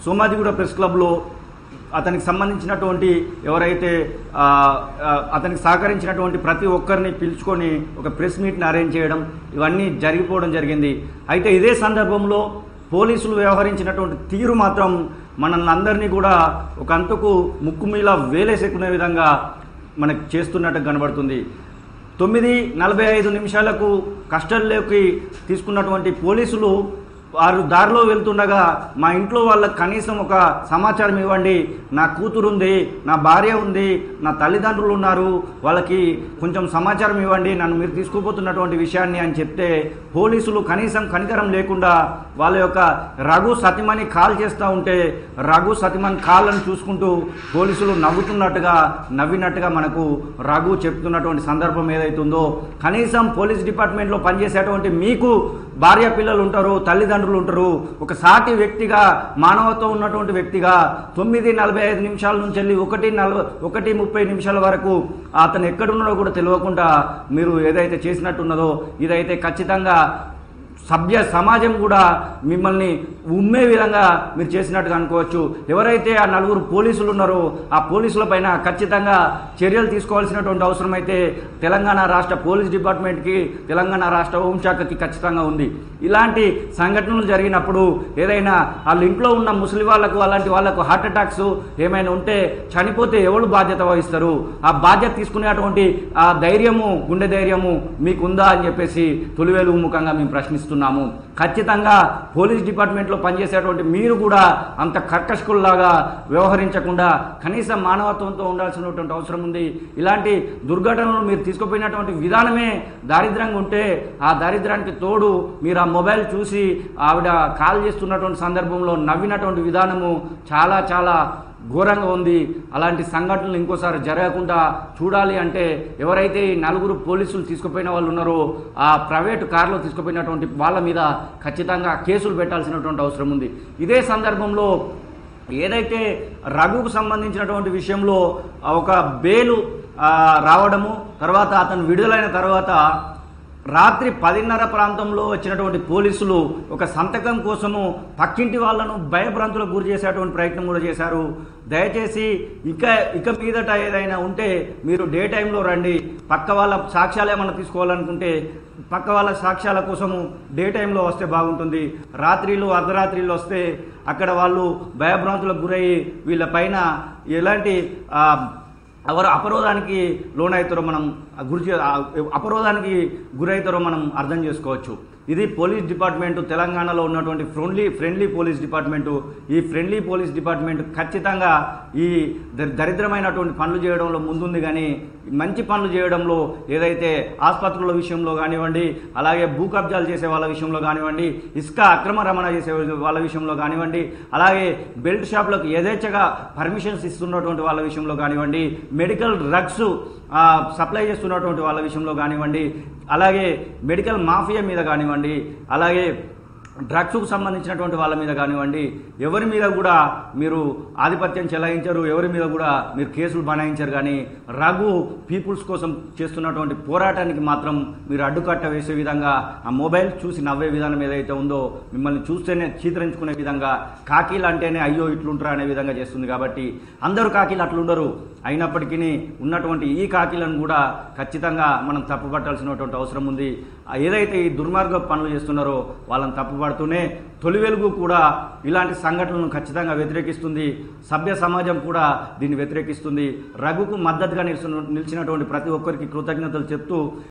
Somajiguda press క్లబ్లో అతనికి సంబంధించినటువంటి ఎవరైతే ఆ, ఆ, అతనికి సహకరించినటువంటి ప్రతి ఒక్కరిని పిలుచుకొని ఒక ప్రెస్ మీట్ని అరేంజ్ చేయడం ఇవన్నీ జరిగిపోవడం జరిగింది అయితే ఇదే సందర్భంలో పోలీసులు వ్యవహరించినటువంటి తీరు మాత్రం మనల్ని అందరినీ కూడా ఒక అంతకు ముక్కు మీద వేలేసెక్కునే విధంగా మనకు చేస్తున్నట్టు కనబడుతుంది తొమ్మిది నలభై ఐదు నిమిషాలకు కస్టడీలోకి తీసుకున్నటువంటి పోలీసులు వారు దారిలో వెళ్తుండగా మా ఇంట్లో వాళ్ళకి కనీసం ఒక సమాచారం ఇవ్వండి నా కూతురు ఉంది నా భార్య ఉంది నా తల్లిదండ్రులు ఉన్నారు వాళ్ళకి కొంచెం సమాచారం ఇవ్వండి నన్ను మీరు తీసుకుపోతున్నటువంటి విషయాన్ని అని చెప్తే పోలీసులు కనీసం కనికరం లేకుండా వాళ్ళ యొక్క రఘు సతిమని కాల్ చేస్తూ ఉంటే రఘు సతిమని కాళ్ళను చూసుకుంటూ పోలీసులు నవ్వుతున్నట్టుగా నవ్వినట్టుగా మనకు రఘు చెప్తున్నటువంటి సందర్భం ఏదైతుందో కనీసం పోలీస్ డిపార్ట్మెంట్లో పనిచేసేటువంటి మీకు భార్య పిల్లలు ఉంటారు తల్లిదండ్రులు ఉంటారు ఒక సాటి వ్యక్తిగా మానవత్వం ఉన్నటువంటి వ్యక్తిగా తొమ్మిది నలభై ఐదు నిమిషాల నుంచి వెళ్ళి ఒకటి నలభై ఒకటి ముప్పై నిమిషాల వరకు అతను ఎక్కడున్నాడో కూడా తెలియకుండా మీరు ఏదైతే చేసినట్టున్నదో ఇదైతే ఖచ్చితంగా సభ్య సమాజం కూడా మిమ్మల్ని ఉమ్మే విధంగా మీరు చేసినట్టుగా అనుకోవచ్చు ఎవరైతే ఆ నలుగురు పోలీసులు ఉన్నారో ఆ పోలీసుల పైన ఖచ్చితంగా చర్యలు తీసుకోవాల్సినటువంటి అవసరం అయితే తెలంగాణ రాష్ట్ర పోలీస్ డిపార్ట్మెంట్కి తెలంగాణ రాష్ట్ర హోంశాఖకి ఖచ్చితంగా ఉంది ఇలాంటి సంఘటనలు జరిగినప్పుడు ఏదైనా వాళ్ళ ఇంట్లో ఉన్న ముసలి వాళ్ళకు అలాంటి వాళ్ళకు హార్ట్ అటాక్స్ ఏమైనా ఉంటే చనిపోతే ఎవరు బాధ్యత వహిస్తారు ఆ బాధ్యత తీసుకునేటువంటి ఆ ధైర్యము గుండె ధైర్యము మీకుందా అని చెప్పేసి తొలివేలు ముఖంగా మేము ప్రశ్నిస్తున్నాము ఖచ్చితంగా పోలీస్ డిపార్ట్మెంట్లో పనిచేసేటువంటి మీరు కూడా అంత కర్కశకుల్లాగా వ్యవహరించకుండా కనీసం మానవత్వంతో ఉండాల్సినటువంటి అవసరం ఉంది ఇలాంటి దుర్ఘటనలు మీరు తీసుకుపోయినటువంటి విధానమే దారిద్ర్యంగా ఉంటే ఆ దారిద్ర్యానికి తోడు మీరు ఆ మొబైల్ చూసి ఆవిడ కాల్ చేస్తున్నటువంటి సందర్భంలో నవ్వినటువంటి విధానము చాలా చాలా ఘోరంగా ఉంది అలాంటి సంఘటనలు ఇంకోసారి జరగకుండా చూడాలి అంటే ఎవరైతే ఈ నలుగురు పోలీసులు తీసుకుపోయిన వాళ్ళు ఉన్నారో ఆ ప్రైవేటు కారులో తీసుకుపోయినటువంటి వాళ్ళ మీద ఖచ్చితంగా కేసులు పెట్టాల్సినటువంటి అవసరం ఉంది ఇదే సందర్భంలో ఏదైతే రఘుకు సంబంధించినటువంటి విషయంలో ఒక బేలు ఆ, రావడము తర్వాత అతను విడుదలైన తర్వాత రాత్రి పదిన్నర ప్రాంతంలో వచ్చినటువంటి పోలీసులు ఒక సంతకం కోసము పక్కింటి వాళ్ళను భయభ్రాంతులకు గురి చేసేటువంటి ప్రయత్నం కూడా చేశారు దయచేసి ఇక ఇక మీదట ఏదైనా ఉంటే మీరు డే టైంలో రండి పక్క వాళ్ళ సాక్ష్యాలు ఏమైనా తీసుకోవాలనుకుంటే పక్క వాళ్ళ సాక్ష్యాల కోసము డే టైంలో వస్తే బాగుంటుంది రాత్రిలు అర్ధరాత్రిలు వస్తే అక్కడ వాళ్ళు భయభ్రాంతులకు గురయ్యి వీళ్ళ పైన ఎలాంటి ఆ, ఎవరు అపరోధానికి లోనవుతారో మనం గురి చే- ఆ, అపరోధానికి గురవుతారో మనం అర్థం చేసుకోవచ్చు ఇది పోలీస్ డిపార్ట్మెంటు తెలంగాణలో ఉన్నటువంటి ఫ్రెండ్లీ ఫ్రెండ్లీ పోలీస్ డిపార్ట్మెంటు ఈ ఫ్రెండ్లీ పోలీస్ డిపార్ట్మెంట్ ఖచ్చితంగా ఈ ద- దరిద్రమైనటువంటి పనులు చేయడంలో ముందుంది కానీ మంచి పనులు చేయడంలో ఏదైతే ఆసుపత్రుల విషయంలో కానివ్వండి అలాగే భూ కబ్జాలు చేసే వాళ్ళ విషయంలో కానివ్వండి ఇసుక అక్రమ రమణ చేసే వాళ్ళ విషయంలో కానివ్వండి అలాగే బెల్ట్ షాపులకు యథేచ్ఛగా పర్మిషన్స్ ఇస్తున్నటువంటి వాళ్ళ విషయంలో కానివ్వండి మెడికల్ డ్రగ్స్ ఆ, సప్లై చేస్తున్నటువంటి వాళ్ళ విషయంలో కానివ్వండి అలాగే మెడికల్ మాఫియా మీద కానివ్వండి అలాగే డ్రగ్స్కు సంబంధించినటువంటి వాళ్ళ మీద కానివ్వండి ఎవరి మీద కూడా మీరు ఆధిపత్యం చెలాయించరు ఎవరి మీద కూడా మీరు కేసులు బనాయించరు కానీ రఘు పీపుల్స్ కోసం చేస్తున్నటువంటి పోరాటానికి మాత్రం మీరు అడ్డుకట్ట వేసే విధంగా ఆ మొబైల్ చూసి నవ్వే విధానం ఏదైతే ఉందో మిమ్మల్ని చూస్తేనే చీతరించుకునే విధంగా కాకీలు అంటేనే అయ్యో ఇట్లుంటారా అనే విధంగా చేస్తుంది కాబట్టి అందరూ కాకీలు అట్లుండరు అయినప్పటికీ ఉన్నటువంటి ఈ కాకీలను కూడా ఖచ్చితంగా మనం తప్పుపట్టాల్సినటువంటి అవసరం ఉంది ఆ ఏదైతే ఈ దుర్మార్గ పనులు చేస్తున్నారో వాళ్ళని తప్పుపడుతూనే తొలి వెలుగు కూడా ఇలాంటి సంఘటనలను ఖచ్చితంగా వ్యతిరేకిస్తుంది సభ్య సమాజం కూడా దీన్ని వ్యతిరేకిస్తుంది రఘుకు మద్దతుగా నిలిచిన నిలిచినటువంటి ప్రతి ఒక్కరికి కృతజ్ఞతలు చెప్తూ